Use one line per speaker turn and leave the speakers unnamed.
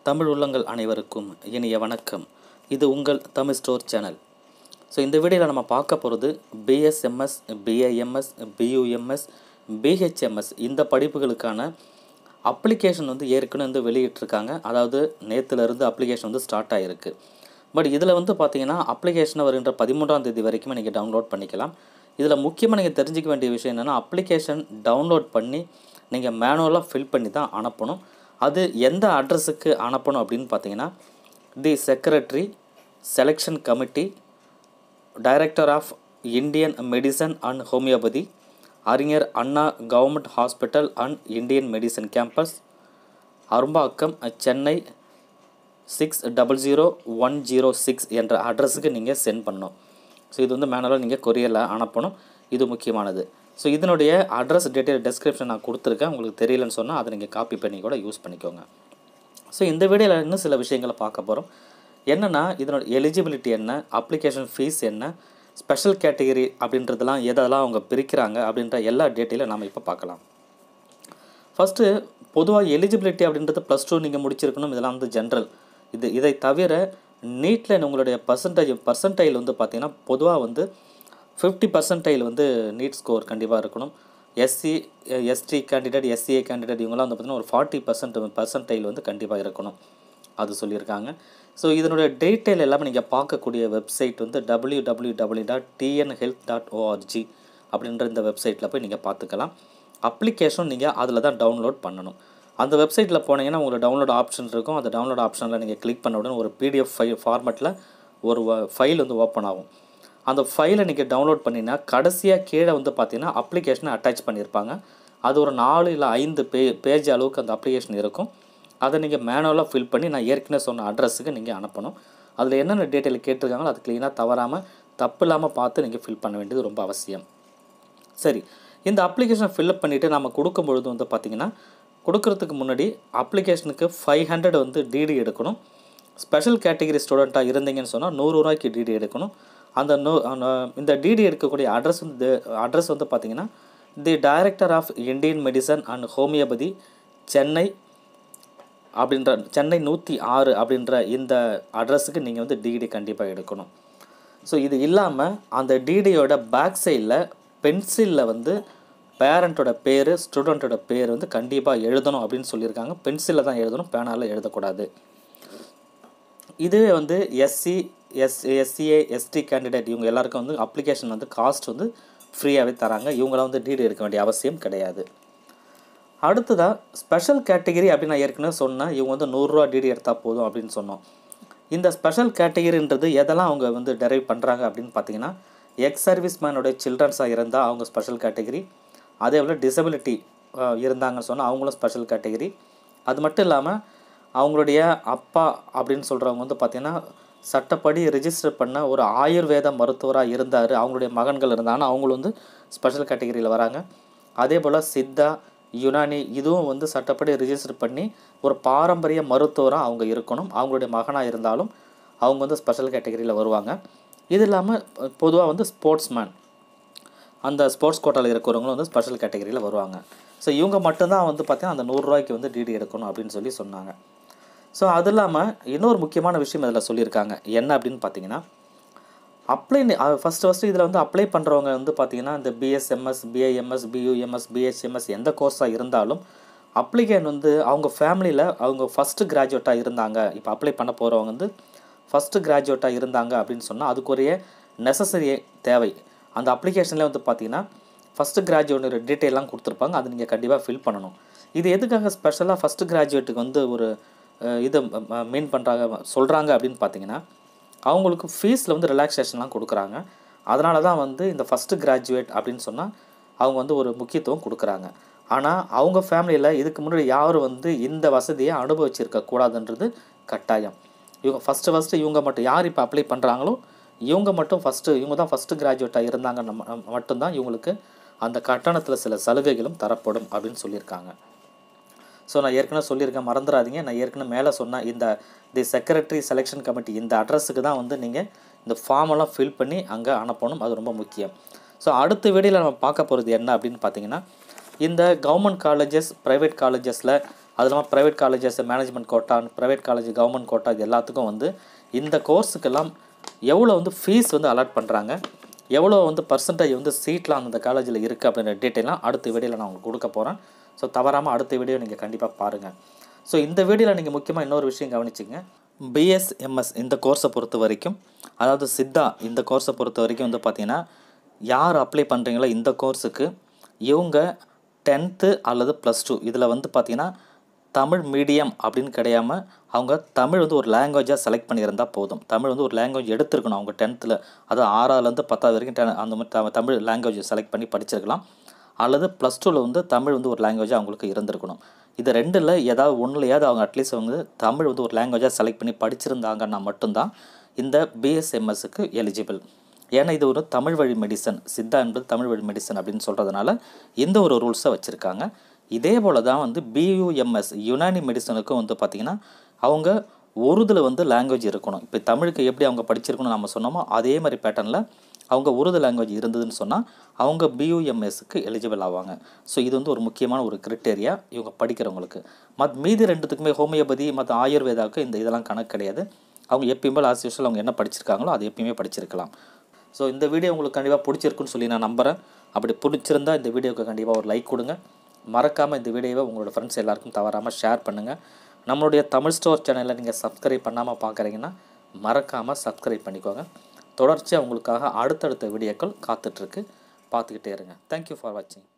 தமிழ் உள்ளங்கள் அனைவருக்கும் இனிய வணக்கம் இது உங்கள் தமிழ் ஸ்டோர் சேனல் ஸோ இந்த வீடியோவில் நம்ம பார்க்க போகிறது பிஎஸ்எம்எஸ் பிஐஎம்எஸ் பியூஎம்எஸ் பிஹெச்எம்எஸ் இந்த படிப்புகளுக்கான அப்ளிகேஷன் வந்து ஏற்கனவே வந்து வெளியிட்டிருக்காங்க அதாவது நேற்றுலேருந்து அப்ளிகேஷன் வந்து ஸ்டார்ட் ஆகிருக்கு பட் இதில் வந்து பார்த்தீங்கன்னா அப்ளிகேஷனை வருகின்ற பதிமூன்றாம் தேதி வரைக்குமே நீங்கள் டவுன்லோட் பண்ணிக்கலாம் இதில் முக்கியமாக நீங்கள் தெரிஞ்சிக்க வேண்டிய விஷயம் என்னென்னா அப்ளிகேஷன் டவுன்லோட் பண்ணி நீங்கள் மேனுவலாக ஃபில் பண்ணி தான் அனுப்பணும் அது எந்த அட்ரஸுக்கு அனுப்பணும் அப்படின்னு பார்த்தீங்கன்னா the secretary selection committee director of Indian medicine and homoeopathy Arignar Anna government hospital and Indian medicine campus Arumbakkam Chennai six double zero one zero six என்ற அட்ரஸுக்கு நீங்கள் சென்ட் பண்ணணும் ஸோ இது வந்து மேனுவலாக நீங்கள் கொரியரில் அனுப்பணும் இது முக்கியமானது ஸோ இதனுடைய அட்ரஸ் டீட்டெயில் டெஸ்கிரிப்ஷன் நான் கொடுத்துருக்கேன் உங்களுக்கு தெரியலன்னு சொன்னால் அதை நீங்கள் காப்பி பண்ணி கூட யூஸ் பண்ணிக்கோங்க ஸோ இந்த வீடியோவில் இன்னும் சில விஷயங்களை பார்க்க போகிறோம் என்னென்னா இதனோட எலிஜிபிலிட்டி என்ன அப்ளிகேஷன் ஃபீஸ் என்ன ஸ்பெஷல் கேட்டகரி அப்படின்றதெல்லாம் எதெல்லாம் அவங்க பிரிக்கிறாங்க அப்படின்ற எல்லா டீட்டெயிலும் நம்ம இப்போ பார்க்கலாம் ஃபஸ்ட்டு பொதுவாக எலிஜிபிலிட்டி அப்படின்றது ப்ளஸ் டூ நீங்கள் முடிச்சிருக்கணும் இதெல்லாம் வந்து ஜென்ரல் இது இதை தவிர நீட்டில் உங்களுடைய பர்சன்டேஜ் பர்சன்டைல் வந்து பார்த்திங்கன்னா பொதுவாக வந்து ஃபிஃப்டி பர்சன்டைல் வந்து நீட் ஸ்கோர் கண்டிப்பாக இருக்கணும் SC ST candidate SCA candidate இவங்களாம் வந்து பார்த்திங்கன்னா ஒரு ஃபார்ட்டி பர்சன்ட் பர்சன்டைல் வந்து கண்டிப்பாக இருக்கணும் அது சொல்லியிருக்காங்க ஸோ இதனுடைய டீட்டெயில் எல்லாமே நீங்கள் பார்க்கக்கூடிய வெப்சைட் வந்து W W W dot TN health dot ORG அப்படின்ற இந்த வெப்சைட்டில் போய் நீங்கள் பார்த்துக்கலாம் அப்ளிகேஷன் நீங்கள் அதில் தான் டவுன்லோட் பண்ணணும் அந்த வெப்சைட்டில் போனீங்கன்னா உங்களுக்கு டவுன்லோட் ஆப்ஷன் இருக்கும் அந்த டவுன்லோட் ஆப்ஷனில் நீங்கள் கிளிக் பண்ண உடனே ஒரு பிடிஎஃப் ஃபை ஃபார்மெட்டில் ஒரு ஃபைல் வந்து ஓப்பன் ஆகும் அந்த ஃபைலை நீங்கள் டவுன்லோட் பண்ணினா கடைசியாக கீழே வந்து பார்த்தீங்கன்னா அப்ளிகேஷனை அட்டாச் பண்ணியிருப்பாங்க அது ஒரு நாலு இல்லை ஐந்து பே பேஜ் அளவுக்கு அந்த அப்ளிகேஷன் இருக்கும் அதை நீங்கள் மேனுவலாக ஃபில் பண்ணி நான் ஏற்கனவே சொன்ன அட்ரஸுக்கு நீங்கள் அனுப்பணும் அதில் என்னென்ன டீட்டெயில் கேட்டிருக்காங்களோ அது க்ளீனாக தவறாமல் தப்பு இல்லாமல் பார்த்து நீங்கள் ஃபில் பண்ண வேண்டியது ரொம்ப அவசியம் சரி இந்த அப்ளிகேஷனை ஃபில்அப் பண்ணிவிட்டு நம்ம கொடுக்கும் பொழுது வந்து பார்த்திங்கன்னா கொடுக்கறதுக்கு முன்னாடி அப்ளிகேஷனுக்கு ஃபைவ் ஹண்ட்ரட் வந்து டிடி எடுக்கணும் ஸ்பெஷல் கேட்டகரி ஸ்டூடெண்ட்டாக இருந்தீங்கன்னு சொன்னால் நூறுரூவாய்க்கு டிடி எடுக்கணும் அந்த நூ இந்த டிடி எடுக்கக்கூடிய அட்ரஸ் வந்து அட்ரஸ் வந்து பார்த்திங்கன்னா the director of Indian medicine and homoeopathy Chennai அப்படின்ற சென்னை நூற்றி ஆறு அப்படின்ற இந்த அட்ரஸுக்கு நீங்கள் வந்து டிடி கண்டிப்பாக எடுக்கணும் ஸோ இது இல்லாமல் அந்த டிடியோட பேக் சைடில் பென்சிலில் வந்து பேரண்ட்டோட பேர் ஸ்டூடெண்ட்டோட பேர் வந்து கண்டிப்பாக எழுதணும் அப்படின்னு சொல்லியிருக்காங்க பென்சிலில் தான் எழுதணும் பேனால் எழுதக்கூடாது இதுவே வந்து SC S SCA ST candidate இவங்க எல்லாருக்கும் வந்து அப்ளிகேஷன் வந்து காஸ்ட் வந்து ஃப்ரீயாகவே தராங்க இவங்களாம் வந்து டிடி எடுக்க வேண்டிய அவசியம் கிடையாது அடுத்ததாக ஸ்பெஷல் கேட்டகிரி அப்படின்னு நான் ஏற்கனவே சொன்னேன் இவங்க வந்து நூறுரூவா டிடி எடுத்தால் போதும் அப்படின்னு சொன்னோம் இந்த ஸ்பெஷல் கேட்டகிரின்றது எதெல்லாம் அவங்க வந்து டெரைவ் பண்ணுறாங்க அப்படின்னு பார்த்தீங்கன்னா எக்ஸ் சர்வீஸ் மேனுடைய சில்ட்ரன்ஸாக இருந்தால் அவங்க ஸ்பெஷல் கேட்டகிரி அதே போல் டிசபிலிட்டி இருந்தாங்கன்னு சொன்னால் அவங்களும் ஸ்பெஷல் கேட்டகிரி அது மட்டும் இல்லாமல் அவங்களுடைய அப்பா அப்படின்னு சொல்கிறவங்க வந்து பார்த்திங்கன்னா சட்டப்படி ரிஜிஸ்டர் பண்ண ஒரு ஆயுர்வேத மருத்துவராக இருந்தார் அவங்களுடைய மகன்கள் இருந்தாங்கன்னா அவங்களும் வந்து ஸ்பெஷல் கேட்டகிரியில் வராங்க அதே போல் சித்தா யுனானி இதுவும் வந்து சட்டப்படி ரிஜிஸ்டர் பண்ணி ஒரு பாரம்பரிய மருத்துவராக அவங்க இருக்கணும் அவங்களுடைய மகனாக இருந்தாலும் அவங்க வந்து ஸ்பெஷல் கேட்டகிரியில் வருவாங்க இது இல்லாமல் பொதுவாக வந்து ஸ்போர்ட்ஸ் மேன் அந்த ஸ்போர்ட்ஸ் கோட்டாவில் இருக்கிறவங்களும் வந்து ஸ்பெஷல் கேட்டகிரியில் வருவாங்க ஸோ இவங்க மட்டும்தான் வந்து பார்த்திங்கன்னா அந்த நூறுரூவாய்க்கு வந்து டிடி எடுக்கணும் அப்படின்னு சொல்லி சொன்னாங்க ஸோ அது இல்லாமல் இன்னொரு முக்கியமான விஷயம் இதில் சொல்லியிருக்காங்க என்ன அப்படின்னு பார்த்தீங்கன்னா அப்ளை ஃபஸ்ட்டு ஃபஸ்ட்டு இதில் வந்து அப்ளை பண்ணுறவங்க வந்து பார்த்திங்கன்னா இந்த பிஎஸ்எம்எஸ் பிஐஎம்எஸ் பியூஎம்எஸ் பிஹெச்எம்எஸ் எந்த கோர்ஸாக இருந்தாலும் அப்ளிகேன் வந்து அவங்க ஃபேமிலியில் அவங்க ஃபஸ்ட்டு கிராஜுவேட்டாக இருந்தாங்க இப்போ அப்ளை பண்ண போகிறவங்க வந்து ஃபஸ்ட்டு கிராஜுவேட்டாக இருந்தாங்க அப்படின்னு சொன்னால் அதுக்குரிய நெசசரி தேவை அந்த அப்ளிகேஷனில் வந்து பார்த்திங்கன்னா ஃபஸ்ட்டு கிராஜுவேட் டீட்டெயிலாம் கொடுத்துருப்பாங்க அது நீங்கள் கண்டிப்பாக ஃபில் பண்ணணும் இது எதுக்காக ஸ்பெஷலாக ஃபஸ்ட்டு கிராஜுவேட்டுக்கு வந்து ஒரு இதை மீன் பண்ணுறாங்க சொல்கிறாங்க அப்படின்னு பார்த்தீங்கன்னா அவங்களுக்கு ஃபீஸில் வந்து ரிலாக்ஸேஷன்லாம் கொடுக்குறாங்க அதனால தான் வந்து இந்த ஃபஸ்ட்டு கிராஜுவேட் அப்படின்னு சொன்னால் அவங்க வந்து ஒரு முக்கியத்துவம் கொடுக்குறாங்க ஆனால் அவங்க ஃபேமிலியில் இதுக்கு முன்னாடி யாரும் வந்து இந்த வசதியை அனுபவிச்சிருக்க கூடாதுன்றது கட்டாயம் இவங்க ஃபஸ்ட்டு ஃபஸ்ட்டு இவங்க மட்டும் யார் இப்போ அப்ளை பண்ணுறாங்களோ இவங்க மட்டும் ஃபஸ்ட்டு இவங்க தான் ஃபஸ்ட்டு கிராஜுவேட்டாக இருந்தாங்க நம்ம மட்டும்தான் இவங்களுக்கு அந்த கட்டணத்தில் சில சலுகைகளும் தரப்படும் அப்படின்னு சொல்லியிருக்காங்க ஸோ நான் ஏற்கனவே சொல்லியிருக்கேன் மறந்துடாதீங்க நான் ஏற்கனவே மேலே சொன்னேன் இந்த தி செக்ரட்டரி செலெக்ஷன் கமிட்டி இந்த அட்ரஸுக்கு தான் வந்து நீங்கள் இந்த ஃபார்மெல்லாம் ஃபில் பண்ணி அங்கே அனுப்பணும் அது ரொம்ப முக்கியம் ஸோ அடுத்த வீடியோவில் நம்ம பார்க்க போகிறது என்ன அப்படின்னு பார்த்தீங்கன்னா இந்த கவர்மெண்ட் காலேஜஸ் ப்ரைவேட் காலேஜஸில் அது இல்லாமல் private colleges management quota private college government quota இது எல்லாத்துக்கும் வந்து இந்த கோர்ஸுக்கெல்லாம் எவ்வளோ வந்து ஃபீஸ் வந்து அலாட் பண்ணுறாங்க எவ்வளோ வந்து பர்சன்டேஜ் வந்து சீட்லாம் அந்த காலேஜில் இருக்குது அப்படின்ற டீட்டெயிலாம் அடுத்த வீடியோவில் நான் உங்களுக்கு கொடுக்க போகிறேன் ஸோ தவறாமல் அடுத்த வீடியோ நீங்கள் கண்டிப்பாக பாருங்கள் ஸோ இந்த வீடியோவில் நீங்கள் முக்கியமாக இன்னொரு விஷயம் கவனிச்சிங்க பிஎஸ்எம்எஸ் இந்த கோர்ஸை பொறுத்த வரைக்கும் அதாவது சித்தா இந்த கோர்ஸை பொறுத்த வரைக்கும் வந்து பார்த்திங்கன்னா யார் அப்ளை பண்ணுறீங்களோ இந்த கோர்ஸுக்கு இவங்க டென்த்து அல்லது ப்ளஸ் டூ இதில் வந்து பார்த்திங்கன்னா தமிழ் மீடியம் அப்படின்னு கிடையாம அவங்க தமிழ் வந்து ஒரு லாங்குவேஜாக செலக்ட் பண்ணியிருந்தால் போதும் தமிழ் வந்து ஒரு லாங்குவேஜ் எடுத்திருக்கணும் அவங்க டென்த்தில் அது ஆறாவதுலேருந்து பத்தாவது வரைக்கும் ten- அந்த மாதிரி த- தமிழ் லாங்குவேஜ் செலக்ட் பண்ணி படிச்சிருக்கலாம் அல்லது ப்ளஸ் டூவில் வந்து தமிழ் வந்து ஒரு லாங்குவேஜாக அவங்களுக்கு இருந்திருக்கணும் இது ரெண்டில் ஏதாவது ஒன்றுலையாவது அவங்க அட்லீஸ்ட் அவங்க தமிழ் வந்து ஒரு லாங்குவேஜாக செலக்ட் பண்ணி படிச்சிருந்தாங்கன்னா மட்டும்தான் இந்த பிஎஸ்எம்எஸ்க்கு எலிஜிபிள் ஏன்னா இது ஒரு தமிழ் வழி மெடிசன் சித்தா என்பது தமிழ் வழி மெடிசன் அப்படின்னு சொல்கிறதுனால இந்த ஒரு ரூல்ஸை வச்சுருக்காங்க இதே போல் தான் வந்து பியூஎம்எஸ் யுனானி மெடிசனுக்கும் வந்து பார்த்திங்கன்னா அவங்க உருதுல வந்து லாங்குவேஜ் இருக்கணும் இப்போ தமிழுக்கு எப்படி அவங்க படிச்சிருக்கணும் நம்ம சொன்னோமோ அதே மாதிரி பேட்டர்னில் அவங்க உருது லாங்குவேஜ் இருந்ததுன்னு சொன்னால் அவங்க பியூஎம்எஸ்க்கு எலிஜிபிள் ஆவாங்க ஸோ இது வந்து ஒரு முக்கியமான ஒரு கிரிட்டேரியா இவங்க படிக்கிறவங்களுக்கு மத் மீதி ரெண்டுத்துக்குமே ஹோமியோபதி மற்ற ஆயுர்வேதாவுக்கு இந்த இதெல்லாம் கணக்கு கிடையாது அவங்க எப்பயுமே ஆஸ் யூஸ்வல் அவங்க என்ன படிச்சிருக்காங்களோ அது எப்பயுமே படிச்சிருக்கலாம் ஸோ இந்த வீடியோ உங்களுக்கு கண்டிப்பாக பிடிச்சிருக்குன்னு சொல்லி நான் நம்புகிறேன் அப்படி பிடிச்சிருந்தா இந்த வீடியோவுக்கு கண்டிப்பாக ஒரு லைக் கொடுங்க மறக்காமல் இந்த வீடியோவை உங்களோட ஃப்ரெண்ட்ஸ் எல்லாருக்கும் தவறாமல் ஷேர் பண்ணுங்கள் நம்மளுடைய தமிழ் ஸ்டோர் சேனலை நீங்கள் சப்ஸ்கிரைப் பண்ணாமல் பார்க்குறீங்கன்னா மறக்காமல் சப்ஸ்கிரைப் பண்ணிக்கோங்க தொடர்ச்சியாக உங்களுக்காக அடுத்தடுத்த வீடியோக்கள் காத்துட்ருக்கு பார்த்துக்கிட்டே இருங்க தேங்க்யூ ஃபார் வாட்சிங்